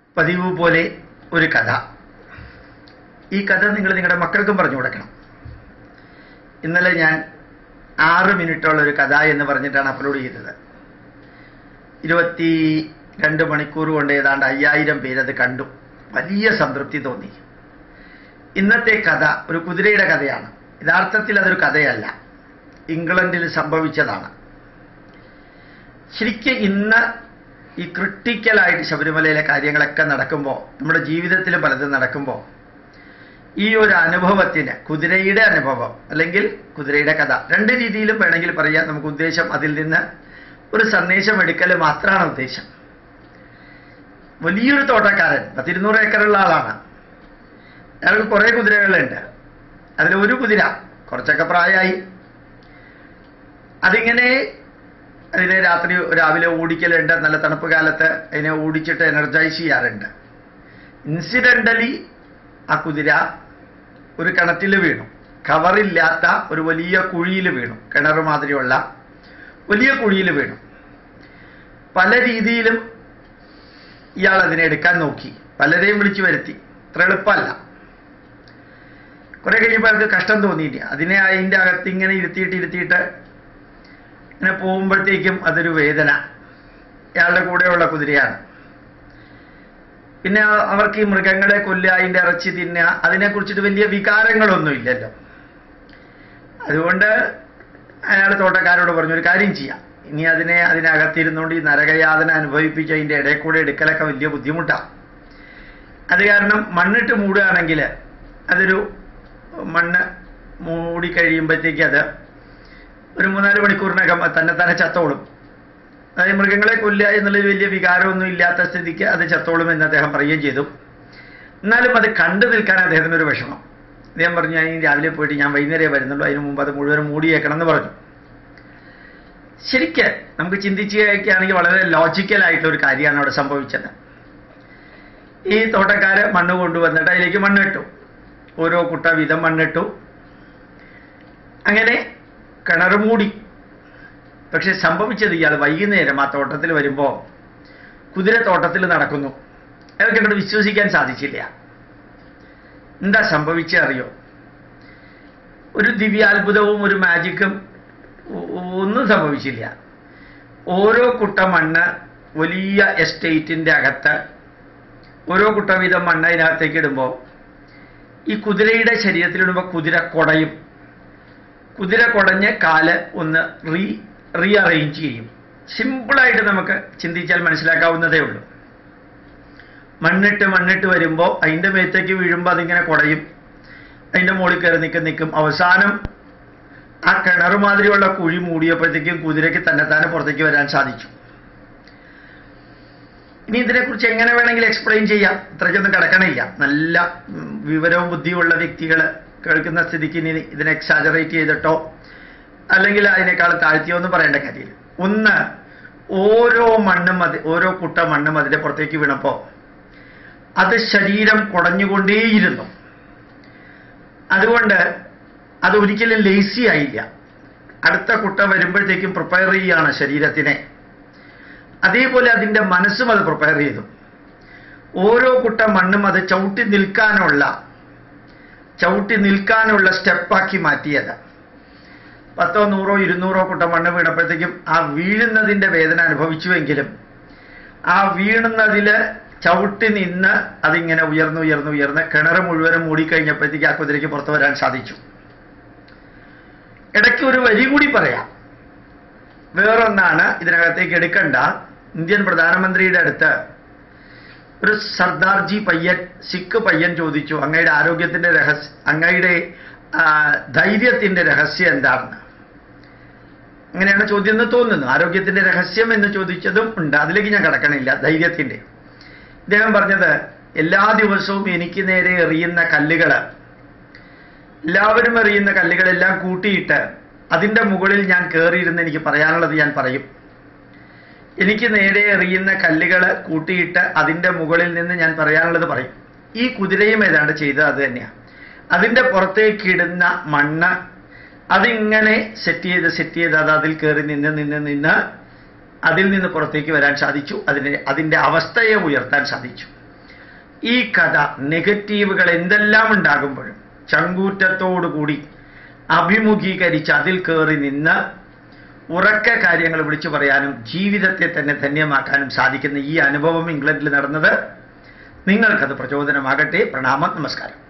പതിവ് പോലെ ഒരു കഥ ഈ കഥ നിങ്ങൾ നിങ്ങളുടെ മക്കൾക്കും പറഞ്ഞു കൊടുക്കണം ഇന്നലെ ഞാൻ ആറ് മിനിറ്റുള്ള ഒരു കഥ എന്ന് പറഞ്ഞിട്ടാണ് അപ്ലോഡ് ചെയ്തത് ഇരുപത്തി രണ്ട് മണിക്കൂർ കൊണ്ട് ഏതാണ്ട് അയ്യായിരം പേരത് കണ്ടു വലിയ സംതൃപ്തി തോന്നി ഇന്നത്തെ കഥ ഒരു കുതിരയുടെ കഥയാണ് യഥാർത്ഥത്തിൽ അതൊരു കഥയല്ല ഇംഗ്ലണ്ടിൽ സംഭവിച്ചതാണ് ശരിക്കും ഇന്ന് ഈ ക്രിട്ടിക്കലായിട്ട് ശബരിമലയിലെ കാര്യങ്ങളൊക്കെ നടക്കുമ്പോൾ നമ്മുടെ ജീവിതത്തിൽ പലതും നടക്കുമ്പോൾ ഈ ഒരു അനുഭവത്തിന് കുതിരയുടെ അനുഭവം അല്ലെങ്കിൽ കുതിരയുടെ കഥ രണ്ട് രീതിയിലും വേണമെങ്കിൽ പറയാം നമുക്ക് ഉദ്ദേശം അതിൽ നിന്ന് ഒരു സന്ദേശം എടുക്കൽ മാത്രമാണ് ഉദ്ദേശം വലിയൊരു തോട്ടക്കാരൻ പത്തിരുന്നൂറ് ഏക്കറുള്ള ആളാണ് അയാൾക്ക് കുറേ കുതിരകളുണ്ട് അതിൽ ഒരു കുതിര കുറച്ചൊക്കെ പ്രായമായി അതിങ്ങനെ അതിനെ രാത്രി രാവിലെ ഓടിക്കലുണ്ട് നല്ല തണുപ്പ് കാലത്ത് അതിനെ ഓടിച്ചിട്ട് എനർജൈസ് ചെയ്യാറുണ്ട് ഇൻസിഡൻ്റലി ആ കുതിര ഒരു കിണറ്റിൽ വീണു കവറില്ലാത്ത ഒരു വലിയ കുഴിയിൽ വീണു കിണർ മാതിരിയുള്ള വലിയ കുഴിയിൽ വീണു പല രീതിയിലും ഇയാൾ അതിനെ എടുക്കാൻ നോക്കി പലരെയും വിളിച്ചു വരുത്തി അത്ര എളുപ്പമല്ല കുറെ കഴിയുമ്പോൾ അയാൾക്ക് കഷ്ടം തോന്നിയില്ല അതിനെ അതിൻ്റെ അകത്ത് ഇങ്ങനെ ഇരുത്തിയിട്ട് ഇരുത്തിയിട്ട് ഇങ്ങനെ പോകുമ്പോഴത്തേക്കും അതൊരു വേദന ഇയാളുടെ കൂടെയുള്ള കുതിരയാണ് പിന്നെ അവർക്ക് ഈ മൃഗങ്ങളെ കൊല്ലുക അതിൻ്റെ ഇറച്ചി തിന്നുക അതിനെക്കുറിച്ചിട്ട് വലിയ വികാരങ്ങളൊന്നും ഇല്ലല്ലോ അതുകൊണ്ട് അയാൾ തോട്ടക്കാരോട് പറഞ്ഞു ഒരു കാര്യം ചെയ്യാം ഇനി അതിനെ അതിനകത്തിരുന്നുകൊണ്ട് ഈ നരകയാതന അനുഭവിപ്പിച്ച് അതിൻ്റെ ഇടയിൽ കൂടെ എടുക്കലൊക്കെ വലിയ ബുദ്ധിമുട്ടാണ് അത് കാരണം മണ്ണിട്ട് മൂടുകയാണെങ്കിൽ അതൊരു മണ്ണ് മൂടിക്കഴിയുമ്പോഴത്തേക്ക് അത് ഒരു മൂന്നാല് മണിക്കൂറിനകം അത് തന്നെ തന്നെ ചത്തോളും അതായത് മൃഗങ്ങളെ കൊല്ലുക എന്നുള്ളൊരു വലിയ വികാരമൊന്നും ഇല്ലാത്ത സ്ഥിതിക്ക് അത് ചത്തോളും എന്ന് അദ്ദേഹം പറയുകയും ചെയ്തു എന്നാലും അത് കണ്ടു നിൽക്കാൻ അദ്ദേഹത്തിന് ഒരു വിഷമം അദ്ദേഹം പറഞ്ഞു ഞാൻ ഇനി രാവിലെ പോയിട്ട് ഞാൻ വൈകുന്നേരം വരുന്നുള്ളൂ അതിന് മുമ്പ് അത് മുഴുവൻ മൂടിയേക്കണം എന്ന് പറഞ്ഞു ശരിക്ക് നമുക്ക് ചിന്തിക്കുകയാണെങ്കിൽ വളരെ ലോജിക്കലായിട്ടുള്ള ഒരു കാര്യമാണ് അവിടെ സംഭവിച്ചത് ഈ തോട്ടക്കാര് മണ്ണ് കൊണ്ടുവന്നിട്ട് അതിലേക്ക് മണ്ണിട്ടു ഓരോ കുട്ട വീതം മണ്ണിട്ടു അങ്ങനെ കിണർ മൂടി പക്ഷെ സംഭവിച്ചത് ഇയാൾ വൈകുന്നേരം ആ തോട്ടത്തിൽ വരുമ്പോൾ കുതിര തോട്ടത്തിൽ നടക്കുന്നു അയാൾക്ക് അങ്ങോട്ട് വിശ്വസിക്കാൻ സാധിച്ചില്ല എന്താ സംഭവിച്ചേ അറിയോ ഒരു ദിവ്യാത്ഭുതവും ഒരു മാജിക്കും ഒ- ഒന്നും സംഭവിച്ചില്ല ഓരോ കുട്ട മണ്ണ് വലിയ എസ്റ്റേറ്റിൻ്റെ അകത്ത് ഓരോ കുട്ട വീതം മണ്ണ് അതിനകത്തേക്ക് ഇടുമ്പോൾ ഈ കുതിരയുടെ ശരീരത്തിലിടുമ്പോൾ കുതിര കുടയും കുതിര കുടഞ്ഞ് കാല് ഒന്ന് റീ റീഅറേഞ്ച് ചെയ്യും സിമ്പിളായിട്ട് നമുക്ക് ചിന്തിച്ചാൽ മനസ്സിലാക്കാവുന്നതേ ഉള്ളൂ മണ്ണിട്ട് മണ്ണിട്ട് വരുമ്പോൾ അതിൻ്റെ മേത്തേക്ക് വീഴുമ്പോൾ അതിങ്ങനെ കുടയും അതിൻ്റെ മുകളിൽ കയറി നിൽക്കും നിൽക്കും അവസാനം ആ കിണർ മാതിരിയുള്ള കുഴി മൂടിയപ്പോഴത്തേക്കും കുതിരയ്ക്ക് തന്നെത്താനെ പുറത്തേക്ക് വരാൻ സാധിച്ചു ഇനി ഇതിനെക്കുറിച്ച് എങ്ങനെ വേണമെങ്കിൽ എക്സ്പ്ലെയിൻ ചെയ്യാം ഇത്രയ്ക്കൊന്നും കിടക്കണില്ല നല്ല ഉം, വിവരവും ബുദ്ധിയുള്ള വ്യക്തികൾ കേൾക്കുന്ന സ്ഥിതിക്ക് ഇനി ഇതിനെ എക്സാജറേറ്റ് ചെയ്തിട്ടോ അല്ലെങ്കിൽ അതിനേക്കാൾ താഴ്ത്തിയോ ഒന്നും പറയേണ്ട കാര്യമില്ല ഒന്ന് ഓരോ മണ്ണും അത് ഓരോ കുട്ട മണ്ണും അതിന്റെ പുറത്തേക്ക് വീണപ്പോൾ അത് ശരീരം കുടഞ്ഞുകൊണ്ടേയിരുന്നു അതുകൊണ്ട് അത് ഒരിക്കലും ലേസി ആയില്ല അടുത്ത കുട്ട വരുമ്പോഴത്തേക്കും പ്രിപ്പയർ ചെയ്യുകയാണ് ശരീരത്തിനെ അതേപോലെ അതിൻ്റെ മനസ്സും അത് പ്രിപ്പയർ ചെയ്തു ഓരോ കുട്ട മണ്ണും അത് ചവിട്ടി നിൽക്കാനുള്ള ചവിട്ടി നിൽക്കാനുള്ള സ്റ്റെപ്പാക്കി മാറ്റിയത് പത്തോ നൂറോ ഇരുന്നൂറോ കുട്ട മണ്ണ് വീണപ്പോഴത്തേക്കും ആ വീഴുന്നതിൻ്റെ വേദന അനുഭവിച്ചുവെങ്കിലും ആ വീണുന്നതിൽ ചവിട്ടി നിന്ന് അതിങ്ങനെ ഉയർന്നു ഉയർന്നു ഉയർന്ന് കിണർ മുഴുവനും മൂടിക്കഴിഞ്ഞപ്പോഴത്തേക്ക് ആ കുതിരയ്ക്ക് പുറത്തു വരാൻ സാധിച്ചു ഇടയ്ക്ക് ഒരു വരി കൂടി പറയാം വേറൊന്നാണ് ഇതിനകത്തേക്ക് എടുക്കണ്ട ഇന്ത്യൻ പ്രധാനമന്ത്രിയുടെ അടുത്ത് ഒരു സർദാർജി പയ്യൻ സിഖ് പയ്യൻ ചോദിച്ചു അങ്ങയുടെ ആരോഗ്യത്തിന്റെ രഹസ്യ അങ്ങയുടെ ആ, ധൈര്യത്തിന്റെ രഹസ്യം എന്താണെന്ന് അങ്ങനെയാണ് ചോദ്യം എന്ന് തോന്നുന്നു ആരോഗ്യത്തിന്റെ രഹസ്യം എന്ന് ചോദിച്ചതും ഉണ്ട് അതിലേക്ക് ഞാൻ കടക്കണില്ല ധൈര്യത്തിന്റെ ഇദ്ദേഹം പറഞ്ഞത് എല്ലാ ദിവസവും എനിക്ക് നേരെ എറിയുന്ന കല്ലുകൾ എല്ലാവരും എറിയുന്ന കല്ലുകളെല്ലാം കൂട്ടിയിട്ട് അതിൻ്റെ മുകളിൽ ഞാൻ കയറിയിരുന്ന് എനിക്ക് പറയാനുള്ളത് ഞാൻ പറയും എനിക്ക് നേരെ എറിയുന്ന കല്ലുകൾ കൂട്ടിയിട്ട് അതിൻ്റെ മുകളിൽ നിന്ന് ഞാൻ പറയാനുള്ളത് പറയും ഈ കുതിരയും ഏതാണ്ട് ചെയ്തത് അത് തന്നെയാണ് അതിൻ്റെ പുറത്തേക്ക് ഇടുന്ന മണ്ണ് അതിങ്ങനെ സെറ്റ് ചെയ്ത് സെറ്റ് ചെയ്ത് അത് അതിൽ കയറി നിന്ന് നിന്ന് നിന്ന് അതിൽ നിന്ന് പുറത്തേക്ക് വരാൻ സാധിച്ചു അതിന് അതിൻ്റെ അവസ്ഥയെ ഉയർത്താൻ സാധിച്ചു ഈ കഥ നെഗറ്റീവുകൾ എന്തെല്ലാം ഉണ്ടാകുമ്പോഴും ചങ്കൂറ്റത്തോടുകൂടി അഭിമുഖീകരിച്ച് അതിൽ കയറി നിന്ന് ഉറക്ക കാര്യങ്ങൾ വിളിച്ചു പറയാനും ജീവിതത്തെ തന്നെ ധന്യമാക്കാനും സാധിക്കുന്ന ഈ അനുഭവം ഇംഗ്ലണ്ടിൽ നടന്നത് നിങ്ങൾക്കത് പ്രചോദനമാകട്ടെ പ്രണാമം നമസ്കാരം